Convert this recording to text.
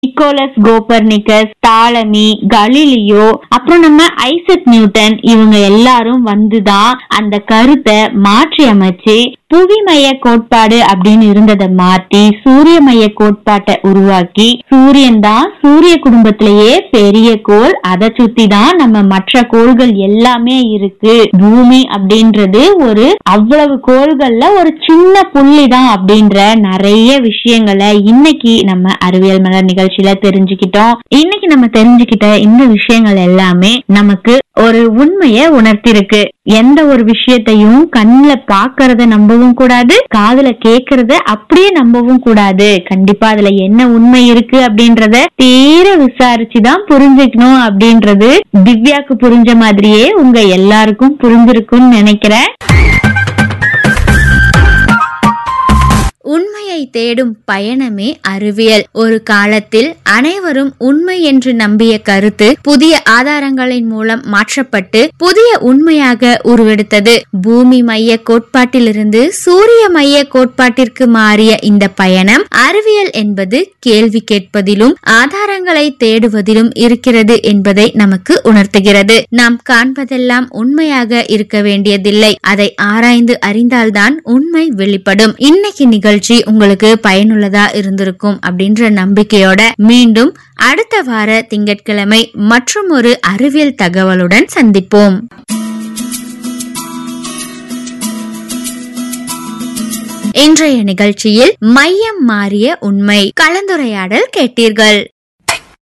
Nicolas Copernicus Ptolemy Galileo அப்புறம் நம்ம Isaac Newton இவங்க எல்லாரும் வந்துதான் அந்த கருத்தை மாற்றி அமைச்சு புவிமைய கோட்பாடு அப்படின்னு இருந்ததை மாத்தி சூரிய மைய கோட்பாட்டை உருவாக்கி சூரியன் தான் சூரிய குடும்பத்திலேயே பெரிய கோள் அதை சுத்தி தான் நம்ம மற்ற கோள்கள் எல்லாமே இருக்கு பூமி அப்படின்றது ஒரு அவ்வளவு கோள்கள்ல ஒரு சின்ன புள்ளி தான் அப்படின்ற நிறைய விஷயங்களை இன்னைக்கு நம்ம அறிவியல் மலர் நிகழ்ச்சியில தெரிஞ்சுக்கிட்டோம் இன்னைக்கு நம்ம தெரிஞ்சுக்கிட்ட இந்த விஷயங்கள் எல்லாமே நமக்கு ஒரு உண்மையை உணர்த்திருக்கு எந்த ஒரு விஷயத்தையும் கண்ணுல பாக்குறத நம்பவும் கூடாது காதுல கேக்குறத அப்படியே நம்பவும் கூடாது கண்டிப்பா அதுல என்ன உண்மை இருக்கு அப்படின்றத தீர விசாரிச்சுதான் புரிஞ்சுக்கணும் அப்படின்றது திவ்யாக்கு புரிஞ்ச மாதிரியே உங்க எல்லாருக்கும் புரிஞ்சிருக்கும்னு நினைக்கிறேன் உண்மையை தேடும் பயணமே அறிவியல் ஒரு காலத்தில் அனைவரும் உண்மை என்று நம்பிய கருத்து புதிய ஆதாரங்களின் மூலம் மாற்றப்பட்டு புதிய உண்மையாக உருவெடுத்தது பூமி மைய கோட்பாட்டிலிருந்து சூரிய மைய கோட்பாட்டிற்கு மாறிய இந்த பயணம் அறிவியல் என்பது கேள்வி கேட்பதிலும் ஆதாரங்களை தேடுவதிலும் இருக்கிறது என்பதை நமக்கு உணர்த்துகிறது நாம் காண்பதெல்லாம் உண்மையாக இருக்க வேண்டியதில்லை அதை ஆராய்ந்து அறிந்தால்தான் உண்மை வெளிப்படும் இன்னைக்கு நிகழ்ச்சி உங்களுக்கு பயனுள்ளதா இருந்திருக்கும் அப்படின்ற நம்பிக்கையோட மீண்டும் அடுத்த வார திங்கட்கிழமை மற்றும் ஒரு அறிவியல் தகவலுடன் சந்திப்போம் இன்றைய நிகழ்ச்சியில் மையம் மாறிய உண்மை கலந்துரையாடல் கேட்டீர்கள்